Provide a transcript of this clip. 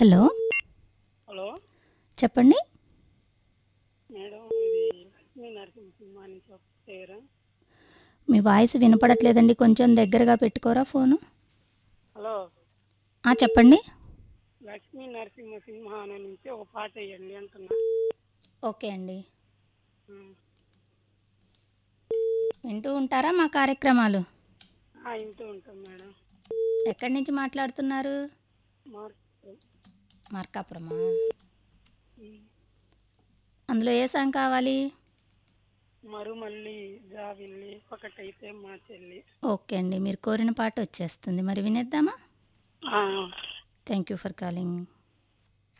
Hello hello చెప్పండి madam ఇది లక్ష్మీ నరసింహ నుంచి పేరు మీ వాయిస్ వినపడట్లేదండి కొంచెం దగ్గరగా పెట్టుకోరా ఫోను హలో ఆ, చెప్పండి లక్ష్మీ నరసింహ సింహాన నుంచి ఒక పాట వేయండి అంటున్నా ఓకే అండి ఉం. వింటూ ఉంటారా మా కార్యక్రమాలు ఆ, వింటూ ఉంటాం మేడం ఎక్కడి నుంచి మాట్లాడుతున్నారు మార్పు మార్కాపురమా ఉం. అందులో ఏ సాంగ్ కావాలి మరుమల్లి జావిల్లి ఒకటైతే మా చెల్లి ఓకే అండి మీరు కోరిన పాట వచ్చేస్తుంది మరి వినేద్దామా ఆ, థ్యాంక్ యూ ఫర్ కాలింగ్